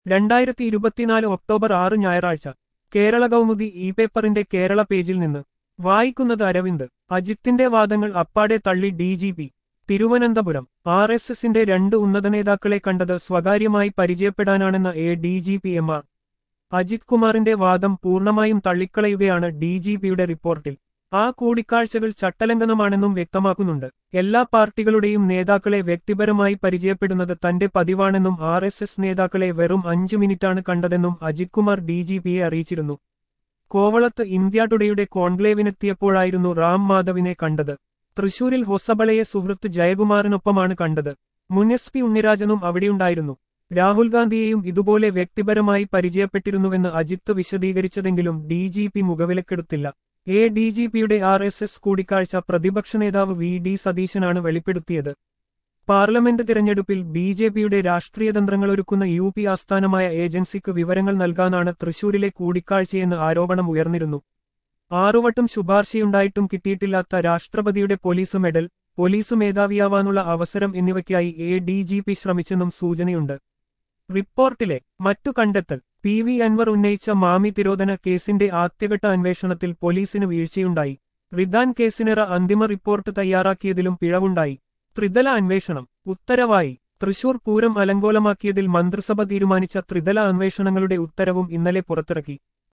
രണ്ടായിരത്തി ഇരുപത്തിനാല് ഒക്ടോബർ ആറ് ഞായറാഴ്ച കേരള കൗമുദി ഇ പേപ്പറിന്റെ കേരള പേജിൽ നിന്ന് വായിക്കുന്നത് അരവിന്ദ് അജിത്തിന്റെ വാദങ്ങൾ അപ്പാടെ തള്ളി D G P Thiruvananthapuram R S എസിന്റെ രണ്ട് ഉന്നത നേതാക്കളെ കണ്ടത് സ്വകാര്യമായി പരിചയപ്പെടാനാണെന്ന A D G P M R Ajith കുമാറിന്റെ വാദം പൂർണ്ണമായും തള്ളിക്കളയുകയാണ് ഡി ജി പിയുടെ റിപ്പോർട്ടിൽ ആ കൂടിക്കാഴ്ചകൾ ചട്ടലംഘനമാണെന്നും വ്യക്തമാക്കുന്നുണ്ട് എല്ലാ പാർട്ടികളുടെയും നേതാക്കളെ വ്യക്തിപരമായി പരിചയപ്പെടുന്നത് തന്റെ പതിവാണെന്നും ആർ എസ് എസ് നേതാക്കളെ വെറും അഞ്ചു മിനിറ്റാണ് കണ്ടതെന്നും അജിത് കുമാർ ഡി ജി പിയെ അറിയിച്ചിരുന്നു കോവളത്ത് ഇന്ത്യ ടുഡേയുടെ കോൺക്ലേവിനെത്തിയപ്പോഴായിരുന്നു റാം മാധവിനെ കണ്ടത് തൃശൂരിൽ ഹൊസബളയെ സുഹൃത്ത് ജയകുമാറിനൊപ്പമാണ് കണ്ടത് മുൻ എസ് പി ഉണ്ണിരാജനും അവിടെയുണ്ടായിരുന്നു രാഹുൽ ഗാന്ധിയെയും ഇതുപോലെ വ്യക്തിപരമായി പരിചയപ്പെട്ടിരുന്നുവെന്ന് അജിത്ത് വിശദീകരിച്ചതെങ്കിലും ഡി ജി പി മുഖവിലക്കെടുത്തില്ല എ ഡി ജി പിയുടെ ആർ എസ് എസ് കൂടിക്കാഴ്ച പ്രതിപക്ഷ നേതാവ് വി ഡി സതീശനാണ് വെളിപ്പെടുത്തിയത് പാർലമെന്റ് തിരഞ്ഞെടുപ്പിൽ ബി ജെ പിയുടെ രാഷ്ട്രീയ തന്ത്രങ്ങളൊരുക്കുന്ന യു പി ആസ്ഥാനമായ ഏജൻസിക്ക് വിവരങ്ങൾ നൽകാനാണ് തൃശൂരിലെ കൂടിക്കാഴ്ചയെന്ന് ആരോപണം ഉയർന്നിരുന്നു ആറുവട്ടം ശുപാർശയുണ്ടായിട്ടും കിട്ടിയിട്ടില്ലാത്ത രാഷ്ട്രപതിയുടെ പോലീസ് മെഡൽ പോലീസ് മേധാവിയാവാനുള്ള അവസരം എന്നിവയ്ക്കായി എ ഡി ജി പി ശ്രമിച്ചെന്നും സൂചനയുണ്ട് റിപ്പോർട്ടിലെ മറ്റു കണ്ടെത്തൽ പി വി അൻവർ ഉന്നയിച്ച മാമി തിരോധന കേസിന്റെ ആദ്യഘട്ട അന്വേഷണത്തിൽ പോലീസിന് വീഴ്ചയുണ്ടായി റിദാൻ കേസിനിറ അന്തിമ റിപ്പോർട്ട് തയ്യാറാക്കിയതിലും പിഴവുണ്ടായി ത്രിതല അന്വേഷണം ഉത്തരവായി തൃശൂർ പൂരം അലങ്കോലമാക്കിയതിൽ മന്ത്രിസഭ തീരുമാനിച്ച ത്രിതല അന്വേഷണങ്ങളുടെ ഉത്തരവും ഇന്നലെ പുറത്തിറക്കി